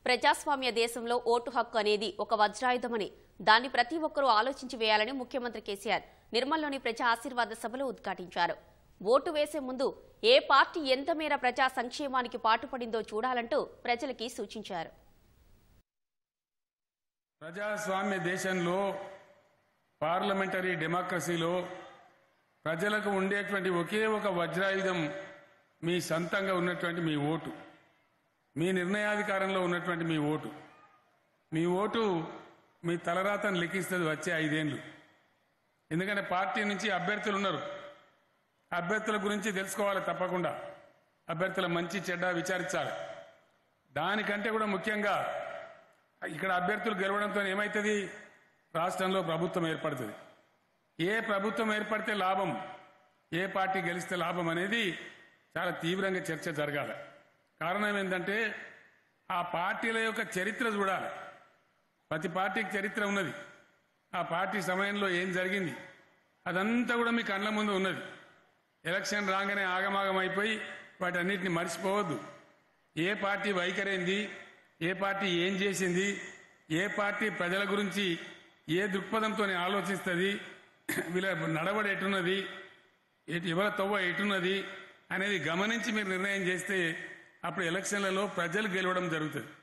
ప్రజాస్వామ్య దేశంలో ఓటు హక్కు అనేది ఒక వజ్రాయుధమని దాన్ని ప్రతి ఒక్కరూ ఆలోచించి వేయాలని ముఖ్యమంత్రి కేసీఆర్ నిర్మల్లోని ప్రజా ఆశీర్వాద సభలో ఉద్ఘాటించారు ఓటు వేసే ముందు ఏ పార్టీ ఎంత మేర ప్రజా సంక్షేమానికి పాటుపడిందో చూడాలంటూ ప్రజలకి సూచించారు ప్రజాస్వామ్య దేశంలో పార్లమెంటరీ డెమోక్రసీలో ప్రజలకు ఉండేటువంటి ఒకే ఒక వజ్రాయుధం మీ సొంతంగా ఉన్నటువంటి మీ ఓటు మీ నిర్ణయాధికారంలో ఉన్నటువంటి మీ ఓటు మీ ఓటు మీ తలరాతను లెక్కిస్తుంది వచ్చే ఐదేళ్లు ఎందుకంటే పార్టీ నుంచి అభ్యర్థులు ఉన్నారు అభ్యర్థుల గురించి తెలుసుకోవాలి తప్పకుండా అభ్యర్థుల మంచి చెడ్డ విచారించాలి దానికంటే కూడా ముఖ్యంగా ఇక్కడ అభ్యర్థులు గెలవడంతో ఏమవుతుంది రాష్ట్రంలో ప్రభుత్వం ఏర్పడుతుంది ఏ ప్రభుత్వం ఏర్పడితే లాభం ఏ పార్టీ గెలిస్తే లాభం అనేది చాలా తీవ్రంగా చర్చ జరగాలి కారణం ఏంటంటే ఆ పార్టీల యొక్క చరిత్ర చూడాలి ప్రతి పార్టీకి చరిత్ర ఉన్నది ఆ పార్టీ సమయంలో ఏం జరిగింది అదంతా కూడా మీ కళ్ళ ముందు ఉన్నది ఎలక్షన్ రాగానే ఆగమాగం అయిపోయి వాటన్నిటిని మర్చిపోవద్దు ఏ పార్టీ వైఖరైంది ఏ పార్టీ ఏం చేసింది ఏ పార్టీ ప్రజల గురించి ఏ దృక్పథంతో ఆలోచిస్తుంది వీళ్ళ నడవడి ఎటున్నది ఎటు- ఎవరి తవ్వ ఎటున్నది అనేది గమనించి మీరు నిర్ణయం చేస్తే అప్పుడు ఎలక్షన్లలో ప్రజలు గెలవడం జరుగుతుంది